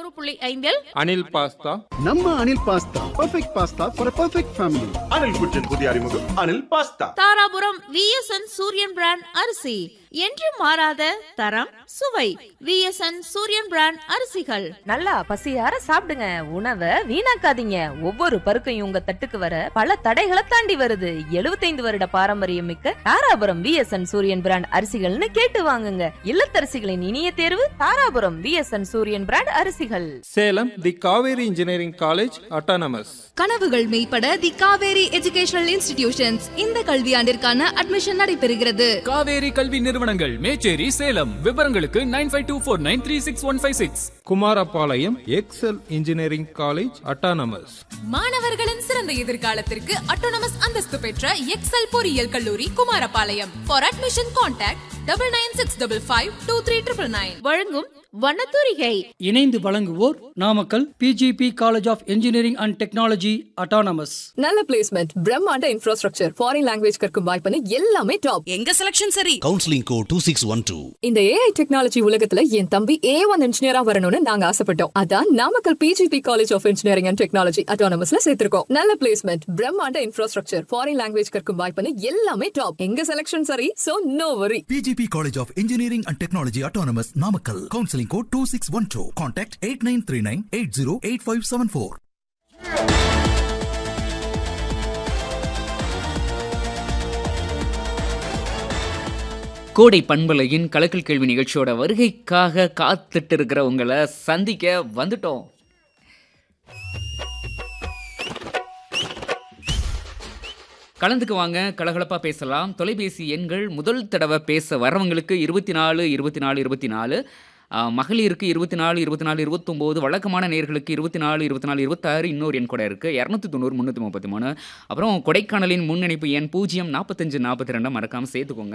புள்ளி ஐந்தில் அனில் பாஸ்தா நம்ம Anil pasta perfect pasta for perfect family Anil குற்றின் புதிய அறிமுகம் Anil pasta Tharapuram VSN Suriyan brand அரிசி என்று மாறாத தரம் சுவை விஎஸ்என் சூரியன் பிராண்ட் அரிசிகள் நல்லா பசியார சாப்பிடுங்க உணவை வீணாக்காதீங்க ஒவ்வொரு பருக்கையும் உங்க தட்டுக்கு வர பல தடைகளை தாண்டி வருது 75 வருட பாரம்பரியம் மிக்க தாராபுரம் விஎஸ்என் சூரியன் பிராண்ட் அரிசிகள்னு கேட்டு வாங்குங்க இல்லத்தரசிகளின் இனிய தேர்வு தாராபுரம் விஎஸ்என் சூரியன் பிராண்ட் அரிசிகள் Salem the Kaveri engineering college autonomous கனவுகள் மெய்ப்பட தி காவேரி எஜுகேஷனல் இன்ஸ்டிடியூஷன்ஸ் இந்த கல்வியாண்டிற்கான அட்மிஷன் நடைபெறுகிறது காவேரி கல்வி நிறுவனங்கள் மேச்சேரி சேலம் விவரங்களுக்கு nine five two four nine three six one five six Kumarapalayam Excel engineering college autonomous மாணவர்களின் சிறந்த எதிர்காலத்திற்கு அட்டோனமஸ் அந்தஸ்து பெற்ற எக்ஸல் பொறியியல் கல்லூரி Kumarapalayam for admission contact double nine six double five two three triple nine வழங்கும் வண்ணத்தூரிகை இணைந்து வழங்குவோர் Namakkal PGP college of engineering and technology autonomous நல்ல பிளேஸ்மெண்ட் பிரம்மாண்ட இன்ஃப்ராஸ்ட்ரக்சர் ஃபாரின் லாங்குவேஜ் கற்கும் வாய்ப்புன்னு எல்லாமே டாப் எங்க செலக்ஷன் சரி counselling code two six one two இந்த ஏஐ டெக்னாலஜி உலகத்துல என் தம்பி ஏ ஒன் இன்ஜினியரா வரணும்னு நாங்க ஆசைப்பட்டோம் அதான் Namakkal PGP college of engineering and technology அட்டானமஸ்ல சேர்த்திருக்கோம் நல்ல பிளேஸ்மெண்ட் பிரம்மாண்ட இன்ஃப்ராஸ்ட்ரக்சர் ஃபாரின் லாங்குவேஜ் கற்கும் வாய்ப்புன்னு எல்லாமே டாப் எங்க செலக்ஷன் சரி so no worry PGP college of engineering and technology autonomous Namakkal counselling code two six one two contact eight nine three nine eight zero eight five seven four கோடை பண்பலையின் கலக்கல் கேள்வி நிகழ்ச்சியோட வருகைக்காக காத்துட்டு இருக்கிற உங்களை சந்திக்க வந்துட்டோம் கலந்துக்கு வாங்க கலகலப்பா பேசலாம் தொலைபேசி எண்கள் முதல் தடவை பேச வரவங்களுக்கு இருபத்தி நாலு இருபத்தி நாலு இருபத்தி நாலு மகளிருக்கு இருபத்தி நாலு இருபத்தி நாலு இருபத்தொம்போது வழக்கமான நேர்களுக்கு இருபத்தி நாலு இருபத்தி நாலு இருபத்தாறு இன்னொரு எண் கூட இருக்குது இரநூத்தி தொண்ணூறு முந்நூற்றி முப்பத்தி மூணு அப்புறம் கொடைக்கானலின் முன்னிணைப்பு எண் பூஜ்ஜியம் நாற்பத்தஞ்சு நாற்பத்தி ரெண்டை மறக்காமல் சேர்த்துக்கோங்க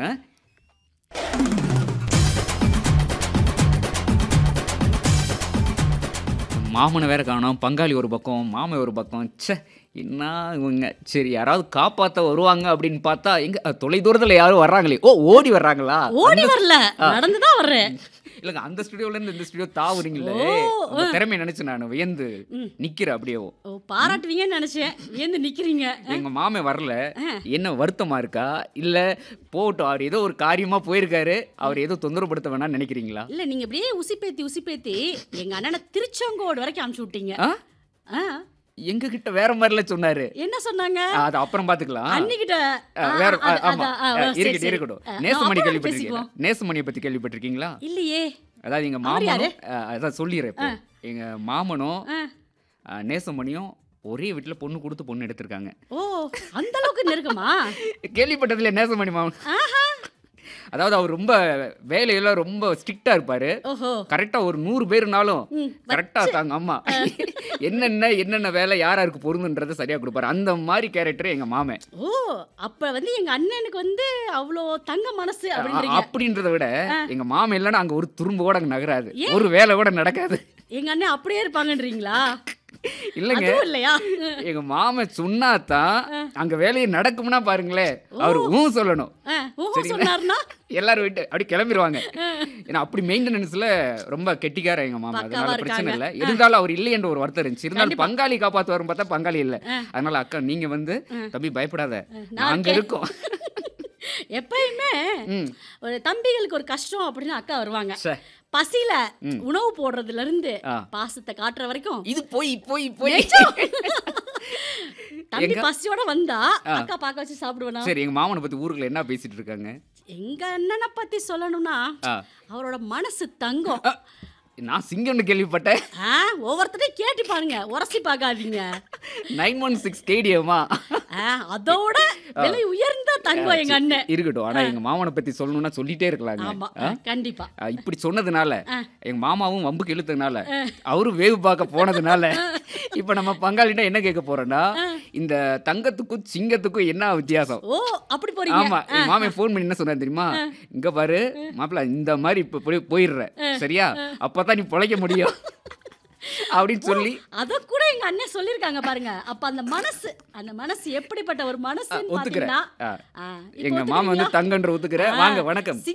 மாமனை வேற காணோம் பங்காளி ஒரு பக்கம் மாமன் ஒரு பக்கம் ச்சே என்ன இவங்க சரி யாராவது காப்பாற்ற வருவாங்க அப்படின்னு பார்த்தா எங்க அஹ், தொலை தூரத்தில் யாரும் வர்றாங்களே ஓ ஓடி வர்றாங்களா ஓடி அந்த- வரல ஆ. நடந்துதான் வர்றேன் இல்லைங்க அந்த ஸ்டுடியோல இருந்து இந்த ஸ்டுடியோ தாவுறீங்களே ஓ, உங்க ஆ. திறமையை நினைச்சு நான் வியந்து நிக்கிறேன் அப்படியே ஓ பாராட்டுவீங்கன்னு நினைச்சேன் ஏந்து நிக்கிறீங்க எங்க மாமே வரல என்ன வருத்தமா இருக்கா இல்ல போகட்டும் அவர் ஏதோ ஒரு காரியமா போயிருக்காரு அவர் ஏதோ தொந்தரவுப்படுத்த வேணாம்னு நினைக்கிறீங்களா இல்ல நீங்க அப்படியே உசிப்பேத்தி உசிப்பேத்தி எங்க அண்ணனை திருச்செங்கோடு வரைக்கும் அனுப்பிச்சு விட்டீங்க ஆ? ஆ, எங்க கிட்ட வேற மாதிரில சொன்னாரு என்ன சொன்னாங்க அது அப்புறம் பாத்துக்கலாம் அன்னிக்கிட்ட ஆ, வேற ஆ, அது- ஆமா அதான், ஆ, ஆ, சரி, இருக்கட்டும் சரி. இருக்கட்டும் ஆ, நேசமணி அப்புறம் கேள்விப்பட்டிருக்கீங்களா பேசிக்குவோம். நேசமணியை பத்தி கேள்விப்பட்டிருக்கீங்களா இல்லையே அதாவது எங்க அவர் யாரு? மாமனும் ஆ, அதான் சொல்லிடுறேன் இப்போ எங்க மாமனும் ஆ. ஆ, நேசமணியும் ஒரே வீட்டுல பொண்ணு கொடுத்து பொண்ணு எடுத்திருக்காங்க ஓ அந்த அளவுக்கு நெருக்கமா கேள்விப்பட்டதுல நேசமணி மாமன் ஆஹா அதாவது அவர் ரொம்ப வேலையெல்லாம் ரொம்ப ஸ்ட்ரிக்டா இருப்பாரு ஓஹோ கரெக்டா ஒரு நூறு பேருனாலும் ம், கரெக்டா தாங்க அம்மா என்னென்ன என்னென்ன வேலை யார் யாருக்கு பொருந்துன்றதை சரியா கொடுப்பாரு அந்த மாதிரி கேரக்டர் எங்க மாமன் ஓ அப்ப வந்து எங்க அண்ணனுக்கு வந்து அவ்வளோ தங்க மனசு அ- அப்படின்றீங்க அப்படின்றத விட எங்க மாமன் இல்லைன்னா அங்க ஒரு துரும்பு கூட அங்க நகராது ஏன்? ஒரு வேலை கூட நடக்காது எங்க அண்ணன் அப்படியே இருப்பாங்கன்றீங்களா இல்லைங்க அதுவும் இல்லையா எங்க மாமன் சொன்னாதான் அங்க வேலையை நடக்கும்னா பாருங்களேன் அவர் ஊ சொல்லணும் ஆ, ஓஹோ சரிங்களா? சொன்னார்னா எல்லாரும் விட்டு அப்படி கிளம்பிடுவாங்க ஏன்னா அப்படி மெயின்டெனன்ஸ்ல ரொம்ப கெட்டிக்கார எங்க மாமா பக்காவா அதனால பிரச்சனை இருக்காங்க. இல்ல இருந்தாலும் அவர் இல்லை என்ற ஒரு வருத்தம் இருந்துச்சு இருந்தாலும் கண்டிப்பா. பங்காளி காப்பாத்துவாருன்னு பார்த்தா பங்காளி இல்ல அதனால அக்கா நீங்க வந்து தம்பி பயப்படாத நான் நாங்க இருக்கேன். இருக்கோம் எப்பயுமே ம். ஒரு தம்பிகளுக்கு ஒரு கஷ்டம் அப்படின்னு அக்கா வருவாங்க சே. பசியில உணவு போடுறதுல இருந்து ஆ. பாசத்தை காட்டுற வரைக்கும் இது போய் போய் போய் தம்பி எங்க? பசியோட வந்தா ஆ. அக்கா பார்க்க வச்சு சாப்பிடுவேனா சரி எங்க மாமனை பத்தி ஊருக்குள்ள என்ன பேசிட்டு இருக்காங்க எங்க அண்ணனை பத்தி சொல்லணும்னா ஆ. அவரோட மனசு தங்கம் அ, நான் சிங்கம்னு கேள்விப்பட்டேன் ஆ, ஒவ்வொருத்தரையும் கேட்டு பாருங்க உரசி பார்க்காதீங்க நைன் ஒன் சிக்ஸ் கேடியமா ஆ, அதோட விலை உயர்ந்த தங்கம் எங்க அண்ணன் இருக்கட்டும் ஆனா எங்க மாமனை பத்தி சொல்லணும்னா சொல்லிட்டே இருக்கலாங்க ஆமா ஆ? கண்டிப்பா ஆ, இப்படி சொன்னதுனால எங்க மாமாவும் வம்புக்கு இழுத்ததுனால அவரும் வேவு பார்க்க போனதுனால இப்ப நம்ம பங்காளிட்ட என்ன கேட்க போறோம்னா இந்த தங்கத்துக்கும் சிங்கத்துக்கும் என்ன வித்தியாசம் ஓ அப்படி போறீங்க ஆமா எங்க மாமன் ஃபோன் பண்ணி என்ன சொன்னார் தெரியுமா இங்க பாரு மாப்பிள்ள இந்த மாதிரி இப்ப போய் போயிடுற சரியா அப்பதான் நீ பொழைக்க முடியும் அப்படின்னு சொல்லி அத கூட எங்க அண்ணன் சொல்லிருக்காங்க பாருங்க அப்ப அந்த மனசு அந்த மனசு எப்படிப்பட்ட ஒரு மனசு ஒத்துக்கிறேன் பாத்தீங்கன்னா ஆ. ஆ, இப்ப எங்க மாமா வந்து ஒத்துக்கிறீங்களா? தங்கன்ற ஒத்துக்கிற ஆ, வாங்க வணக்கம்